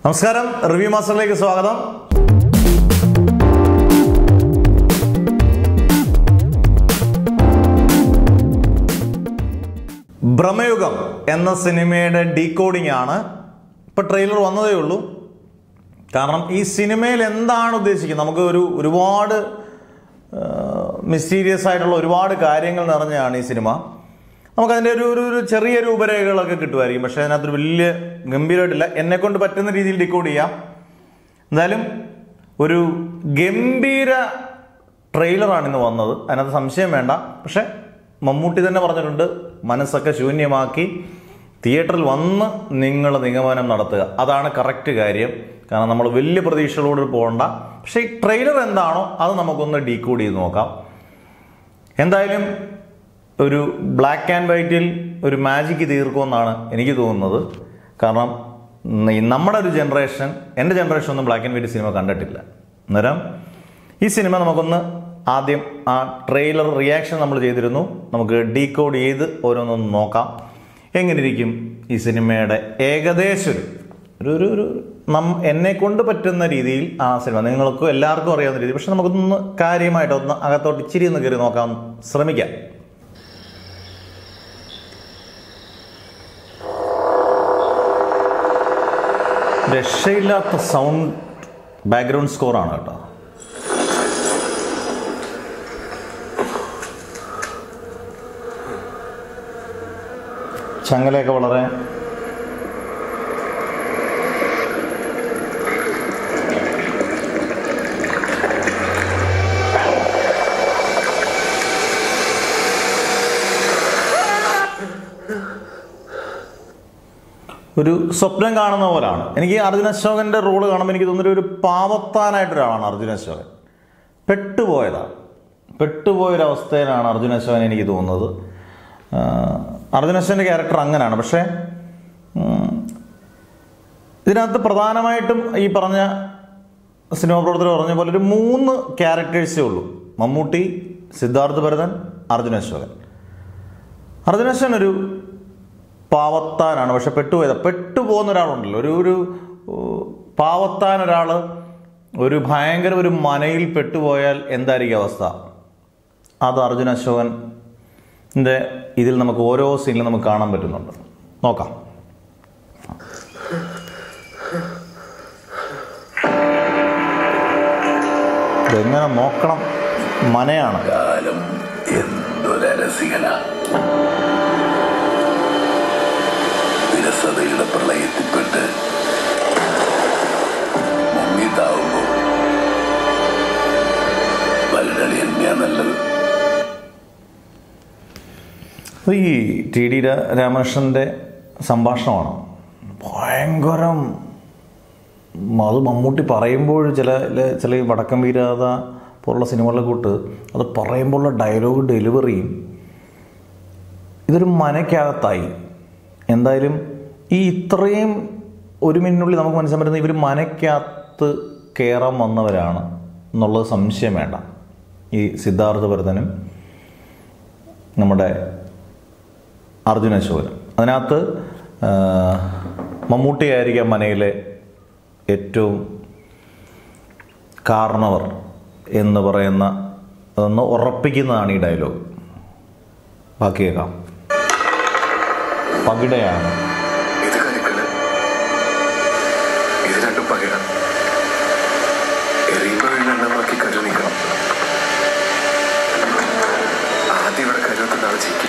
നമസ്കാരം റിവ്യൂ മാസ്റ്ററിലേക്ക് സ്വാഗതം ഭ്രമയുഗം എന്ന സിനിമയുടെ ഡീകോഡിംഗ് ആണ് ഇപ്പൊ ട്രെയിലർ വന്നതേ ഉള്ളൂ കാരണം ഈ സിനിമയിൽ എന്താണ് ഉദ്ദേശിക്കുന്നത് നമുക്ക് ഒരു ഒരുപാട് മിസ്റ്റീരിയസ് ആയിട്ടുള്ള ഒരുപാട് കാര്യങ്ങൾ നിറഞ്ഞതാണ് ഈ സിനിമ നമുക്കതിൻ്റെ ഒരു ഒരു ഒരു ചെറിയ രൂപരേഖകളൊക്കെ കിട്ടുമായിരിക്കും പക്ഷേ അതിനകത്തൊരു വലിയ ഗംഭീരമായിട്ടില്ല എന്നെ കൊണ്ട് പറ്റുന്ന രീതിയിൽ ഡീകോഡ് ചെയ്യാം എന്തായാലും ഒരു ഗംഭീര ട്രെയിലറാണ് ഇന്ന് വന്നത് അതിനകത്ത് സംശയം വേണ്ട പക്ഷെ മമ്മൂട്ടി തന്നെ പറഞ്ഞിട്ടുണ്ട് മനസ്സൊക്കെ ശൂന്യമാക്കി തിയേറ്ററിൽ വന്ന് നിങ്ങൾ നിഗമനം നടത്തുക അതാണ് കറക്റ്റ് കാര്യം കാരണം നമ്മൾ വലിയ പ്രതീക്ഷകളോട് പോകണ്ട പക്ഷേ ഈ ട്രെയിലർ എന്താണോ അത് നമുക്കൊന്ന് ഡീകോഡ് ചെയ്ത് നോക്കാം എന്തായാലും ഒരു ബ്ലാക്ക് ആൻഡ് വൈറ്റിൽ ഒരു മാജിക്ക് തീർക്കുമെന്നാണ് എനിക്ക് തോന്നുന്നത് കാരണം ഈ നമ്മുടെ ഒരു ജനറേഷൻ എൻ്റെ ജനറേഷൻ ഒന്നും ബ്ലാക്ക് ആൻഡ് വൈറ്റ് സിനിമ കണ്ടിട്ടില്ല അന്നേരം ഈ സിനിമ നമുക്കൊന്ന് ആദ്യം ആ ട്രെയിലർ റിയാക്ഷൻ നമ്മൾ ചെയ്തിരുന്നു നമുക്ക് ഡീകോഡ് ചെയ്ത് ഓരോന്നൊന്ന് നോക്കാം എങ്ങനെയിരിക്കും ഈ സിനിമയുടെ ഏകദേശം ഒരു ഒരു ഒരു നം എന്നെ കൊണ്ട് പറ്റുന്ന രീതിയിൽ ആ സിനിമ നിങ്ങൾക്കും എല്ലാവർക്കും അറിയാവുന്ന രീതി പക്ഷെ നമുക്കൊന്ന് കാര്യമായിട്ട് ഒന്ന് അകത്തോട്ട് ഇച്ചിരി ഒന്ന് കയറി നോക്കാൻ ശ്രമിക്കാം രക്ഷയില്ലാത്ത സൗണ്ട് ബാക്ക്ഗ്രൗണ്ട് സ്കോറാണ് കേട്ടോ ചങ്ങലയൊക്കെ വളരെ ഒരു സ്വപ്നം കാണുന്ന പോലാണ് എനിക്ക് അർജുന അശോകന്റെ റോള് കാണുമ്പോൾ എനിക്ക് തോന്നുന്നൊരു ഒരു പാവത്താനായിട്ടൊരാളാണ് അർജുന അശോകൻ പെട്ടുപോയതാണ് പെട്ടുപോയൊരവസ്ഥയിലാണ് അർജുന അശോകൻ എനിക്ക് തോന്നുന്നത് ആഹ് അർജുന അശോകന്റെ ക്യാരക്ടർ അങ്ങനെയാണ് പക്ഷേ ഉം, ഇതിനകത്ത് പ്രധാനമായിട്ടും ഈ പറഞ്ഞ സിനിമാ പ്രവർത്തകർ പറഞ്ഞ പോലെ ഒരു മൂന്ന് ക്യാരക്ടേഴ്സേ ഉള്ളൂ മമ്മൂട്ടി സിദ്ധാർത്ഥ് ഭരതൻ അർജുന അശോകൻ അർജുന അശോകൻ ഒരു പാവത്താനാണ് പക്ഷെ പെട്ടുപോയത് പെട്ടുപോകുന്ന ഒരാളുണ്ടല്ലോ ഒരു ഒരു ഉം, പാവത്താൻ ഒരാൾ ഒരു ഭയങ്കര ഒരു മനയിൽ പെട്ടുപോയാൽ എന്തായിരിക്കും അവസ്ഥ അത് അർജുന അശോകൻ്റെ ഇതിൽ നമുക്ക് ഓരോ സീനിലും നമുക്ക് കാണാൻ പറ്റുന്നുണ്ട് നോക്കാം ഇതെങ്ങനെ നോക്കണം മനയാണ് കാലം എന്തൊരരസികന വിരസതയുടെ പ്രളയത്തിൽപ്പെട്ട് മുങ്ങിത്താവുമ്പോ വല്ലടി തന്നെയാ നല്ലത് അപ്പോൾ ഈ ടി ഡി രാ- രാമകൃഷ്ണൻ്റെ സംഭാഷണമാണ് ഭയങ്കരം അത് മമ്മൂട്ടി പറയുമ്പോൾ ചില ല- ചില ഈ വടക്കം വീരാത പോലുള്ള സിനിമകളെ കൂട്ട് അത് പറയുമ്പോഴുള്ള ഡയലോഗ് ഡെലിവറിയും ഇതൊരു മനക്കകത്തായി എന്തായാലും ഈ ഇത്രയും ഒരു മിനിറ്റിനുള്ളിൽ നമുക്ക് മനസ്സിലാൻ പറ്റുന്ന ഇവർ മനക്കകത്ത് കയറാൻ വന്നവരാണ് എന്നുള്ളത് സംശയം വേണ്ട ഈ സിദ്ധാർത്ഥ ഭരതനും നമ്മുടെ അർജുന അശോകനും അതിനകത്ത് ആ, മമ്മൂട്ടിയായിരിക്കാം മനയിലെ ഏറ്റവും കാരണവർ എന്ന് പറയുന്ന അതൊന്ന് ഉറപ്പിക്കുന്നതാണ് ഈ ഡയലോഗ് ബാക്കി കേൾക്കാം പകിടയാണ് ഇത് കരിക്കള് ഇത് രണ്ടും പകര എറിയുമ്പോ വീണെണ്ണമാക്കി കരു നീക്കണം ആദ്യം ഇവിടെ കരുവെത്തുന്ന ആൾ ജയിക്കും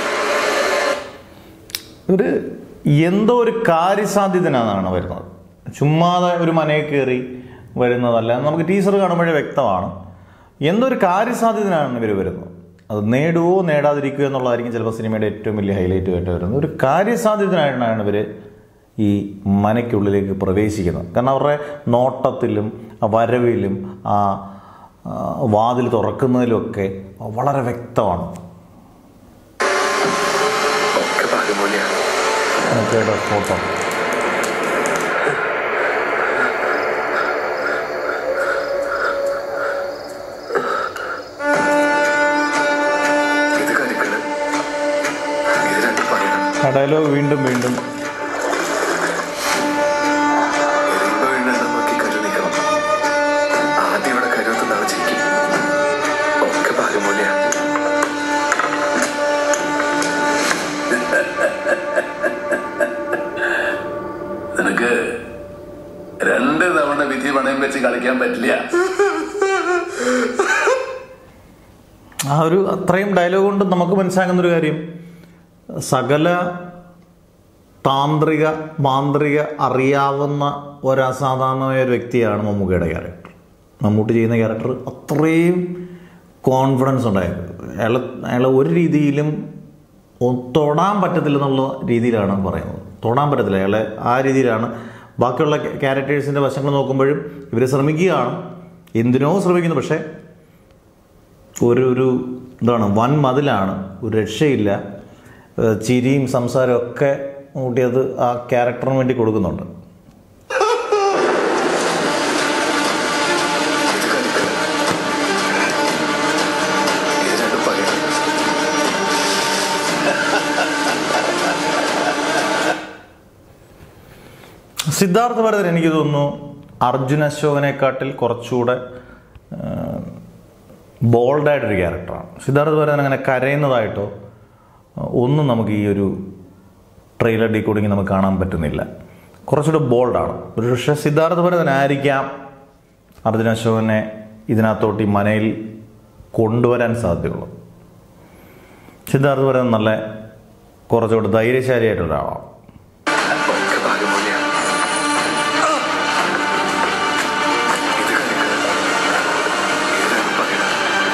ഒരു എന്തോ ഒരു കാര്യസാധ്യതനാണ് വരുന്നത് ചുമ്മാതെ ഒരു മനയിൽ കയറി വരുന്നതല്ല നമുക്ക് ടീച്ചർ കാണുമ്പോഴേ വ്യക്തമാണ് എന്തോ ഒരു കാര്യസാധ്യതനാണ് ഇവർ വരുന്നത് അത് നേടുവോ നേടാതിരിക്കുകയോ എന്നുള്ളതായിരിക്കും ചിലപ്പോൾ സിനിമയുടെ ഏറ്റവും വലിയ ഹൈലൈറ്റ് ആയിട്ട് വരുന്നത് ഒരു കാര്യസാധ്യതനായിട്ടാണ് ഇവർ ഈ മനയ്ക്കുള്ളിലേക്ക് പ്രവേശിക്കുന്നത് കാരണം അവരുടെ നോട്ടത്തിലും ആ വരവിലും ആ ആ, വാതിൽ തുറക്കുന്നതിലുമൊക്കെ വളരെ വ്യക്തമാണ് ഒക്കെ ഭാഗ്യമൂല്യാണ് നോക്കിയുടെ ഫോട്ടോ ഇത് കരിക്കള് ഇത് രണ്ടും പകര ആ ഡയലോഗ് വീണ്ടും വീണ്ടും എറിയുമ്പോ വീണ രണ്ട് തവണ വിധി പണയം വെച്ച് കളിക്കാൻ പറ്റില്ല ആ ഒരു അത്രയും ഡയലോഗ് കൊണ്ട് നമുക്ക് മനസ്സിലാകുന്ന ഒരു കാര്യം സകല താന്ത്രിക മാന്ത്രിക അറിയാവുന്ന ഒരു അസാധാരണമായ ഒരു വ്യക്തിയാണ് മമ്മൂക്കയുടെ ക്യാരക്ടർ മമ്മൂട്ടി ചെയ്യുന്ന ക്യാരക്ടർ അത്രയും കോൺഫിഡൻസ് ഉണ്ടായത് അയാൾ അയാൾ ഒരു രീതിയിലും ഒ- തൊടാൻ പറ്റത്തില്ല എന്നുള്ള രീതിയിലാണ് പറയുന്നത് തൊടാൻ പറ്റത്തില്ല അയാളെ ആ രീതിയിലാണ് ബാക്കിയുള്ള ക്യാരക്ടേഴ്സിൻ്റെ വശങ്ങൾ നോക്കുമ്പോഴും ഇവർ ശ്രമിക്കുകയാണ് എന്തിനോ ശ്രമിക്കുന്നു പക്ഷേ ഒരു ഒരു എന്താണ് വൻ മതിലാണ് ഒരു രക്ഷയില്ല ഏഹ് ചിരിയും സംസാരവും ഒക്കെ കൂട്ടിയത് ആ ക്യാരക്ടറിന് വേണ്ടി കൊടുക്കുന്നുണ്ട് ഇത് കളിക്കണം ഇത് രണ്ടും പകരം സിദ്ധാർത്ഥ ഭരതൻ എനിക്ക് തോന്നുന്നു അർജുൻ അശോകനെക്കാട്ടിൽ കുറച്ചുകൂടെ ബോൾഡായിട്ടൊരു ക്യാരക്ടറാണ് സിദ്ധാർത്ഥ ഭരതൻ അങ്ങനെ കരയുന്നതായിട്ടോ ആ, ഒന്നും നമുക്ക് ഈ ഒരു ട്രെയിലർ ഡീകോഡിങ് നമുക്ക് കാണാൻ പറ്റുന്നില്ല കുറച്ചുകൂടെ ബോൾഡാണ് ഒരു പക്ഷേ സിദ്ധാർത്ഥ ഭരതൻ ആയിരിക്കാം അർജുൻ അശോകനെ ഇതിനകത്തോട്ട് ഈ മനയിൽ കൊണ്ടുവരാൻ സാധ്യതയുള്ളൂ സിദ്ധാർത്ഥ ഭരതൻ നല്ല കുറച്ചുകൂടെ ധൈര്യശാലിയായിട്ടുള്ള ഒരാളാണ് ഒക്കെ ഭാഗ്യമൂല്യാണ് ഇത് കളിക്കണം ഇത് രണ്ടും പകരം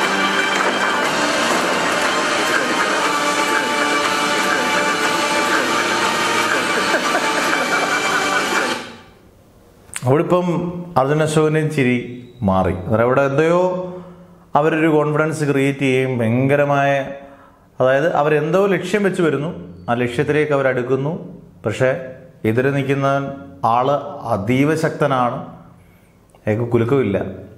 ഇത് കളിക്കണം ഇത് കളിക്കണം അവിടെ ഇപ്പം അർജുന അശോകന് ചിരി മാറി അന്നേരം അവിടെ എന്തോ അവരൊരു കോൺഫിഡൻസ് ക്രിയേറ്റ് ചെയ്യും ഭയങ്കരമായ അതായത് അവരെന്തോ ലക്ഷ്യം വെച്ച് വരുന്നു ആ ലക്ഷ്യത്തിലേക്ക് അവരടുക്കുന്നു പക്ഷേ എതിരെ നിൽക്കുന്ന ആള് അതീവ ശക്തനാണ് അയാൾക്ക് കുലുക്കമില്ല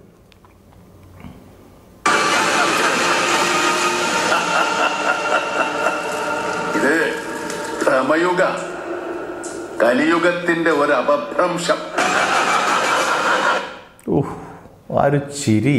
ഇത് ഭ്രമയുഗ കലിയുഗത്തിന്റെ ഒരു അപഭ്രംശം ഊഹ് ആ ഒരു ചിരി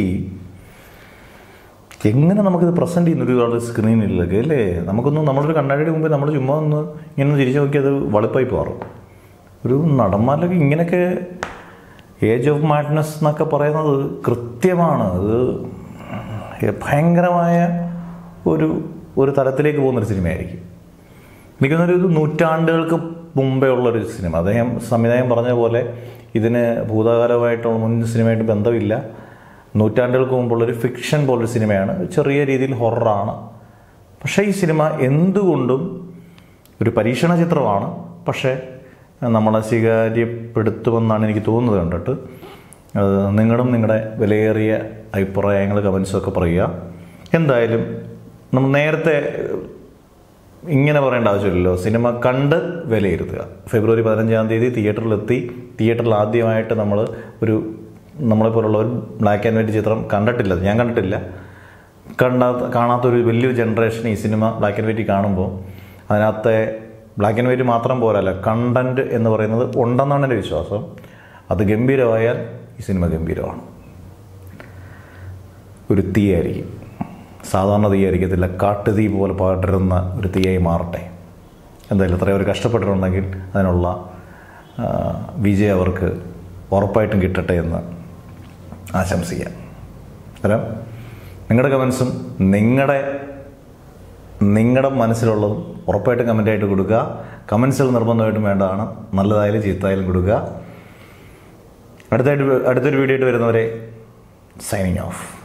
എങ്ങനെ നമുക്കിത് പ്രസൻറ്റ് ചെയ്യുന്ന ഒരു ആൾ സ്ക്രീനിലൊക്കെ അല്ലേ നമുക്കൊന്നും നമ്മളൊരു കണ്ണാടിയുടെ മുമ്പ് നമ്മൾ ചുമ്മാ ഒന്ന് ഇങ്ങനെ ഒന്ന് തിരിച്ചു നോക്കി അത് വളുപ്പായി മാറും ഒരു നടന്മാരിലൊക്കെ ഇങ്ങനെയൊക്കെ ഏജ് ഓഫ് മാഡ്നസ് എന്നൊക്കെ പറയുന്നത് കൃത്യമാണ് അത് ഭയങ്കരമായ ഒരു ഒരു തലത്തിലേക്ക് പോകുന്നൊരു സിനിമയായിരിക്കും എനിക്ക് തോന്നുന്നു ഒരു നൂറ്റാണ്ടുകൾക്ക് മുമ്പേ ഉള്ളൊരു സിനിമ അദ്ദേഹം സംവിധായകൻ പറഞ്ഞ പോലെ ഇതിന് ഭൂതകാലമായിട്ടുള്ള മുൻ സിനിമയായിട്ട് ബന്ധമില്ല നൂറ്റാണ്ടുകൾക്ക് മുമ്പുള്ളൊരു ഫിക്ഷൻ പോലൊരു സിനിമയാണ് ചെറിയ രീതിയിൽ ഹൊററാണ് പക്ഷേ ഈ സിനിമ എന്തുകൊണ്ടും ഒരു പരീക്ഷണ ചിത്രമാണ് പക്ഷേ നമ്മളെ സ്വീകാര്യപ്പെടുത്തുമെന്നാണ് എനിക്ക് തോന്നുന്നത് കണ്ടിട്ട് അത് നിങ്ങളും നിങ്ങളുടെ വിലയേറിയ അഭിപ്രായങ്ങൾ കമൻസൊക്കെ പറയുക എന്തായാലും നമ്മൾ നേരത്തെ ഇങ്ങനെ പറയേണ്ട ആവശ്യമില്ലല്ലോ സിനിമ കണ്ട് വിലയിരുത്തുക ഫെബ്രുവരി പതിനഞ്ചാം തീയതി തിയേറ്ററിലെത്തി തിയേറ്ററിൽ ആദ്യമായിട്ട് നമ്മൾ ഒരു നമ്മളെപ്പോലുള്ള ഒരു ബ്ലാക്ക് ആൻഡ് വൈറ്റ് ചിത്രം കണ്ടിട്ടില്ല ഞാൻ കണ്ടിട്ടില്ല കണ്ടാത്ത കാണാത്തൊരു വലിയൊരു ജനറേഷൻ ഈ സിനിമ ബ്ലാക്ക് ആൻഡ് വൈറ്റ് കാണുമ്പോൾ അതിനകത്തെ ബ്ലാക്ക് ആൻഡ് വൈറ്റ് മാത്രം പോരല്ല കണ്ടന്റ് എന്ന് പറയുന്നത് ഉണ്ടെന്നാണ് എൻ്റെ വിശ്വാസം അത് ഗംഭീരമായാൽ ഈ സിനിമ ഗംഭീരമാണ് ഒരു തീയായിരിക്കും സാധാരണ തീയായിരിക്കത്തില്ല കാട്ടുതീ പോലെ പടരുന്ന ഒരു തീയായി മാറട്ടെ എന്തായാലും അത്രയും അവർ കഷ്ടപ്പെട്ടിട്ടുണ്ടെങ്കിൽ അതിനുള്ള ആ, വിജയം അവർക്ക് ഉറപ്പായിട്ടും കിട്ടട്ടെ എന്ന് ആശംസിക്കാം അന്നേരം നിങ്ങളുടെ കമൻസും നിങ്ങളുടെ നിങ്ങളുടെ മനസ്സിലുള്ളതും ഉറപ്പായിട്ടും കമൻ്റായിട്ട് കൊടുക്കുക കമൻസുകൾ നിർബന്ധമായിട്ടും വേണ്ടതാണ് നല്ലതായാലും ചീത്തയായാലും കൊടുക്കുക അടുത്തായിട്ട് അടുത്തൊരു വീഡിയോ ആയിട്ട് വരുന്നവരെ സൈനിങ് ഓഫ്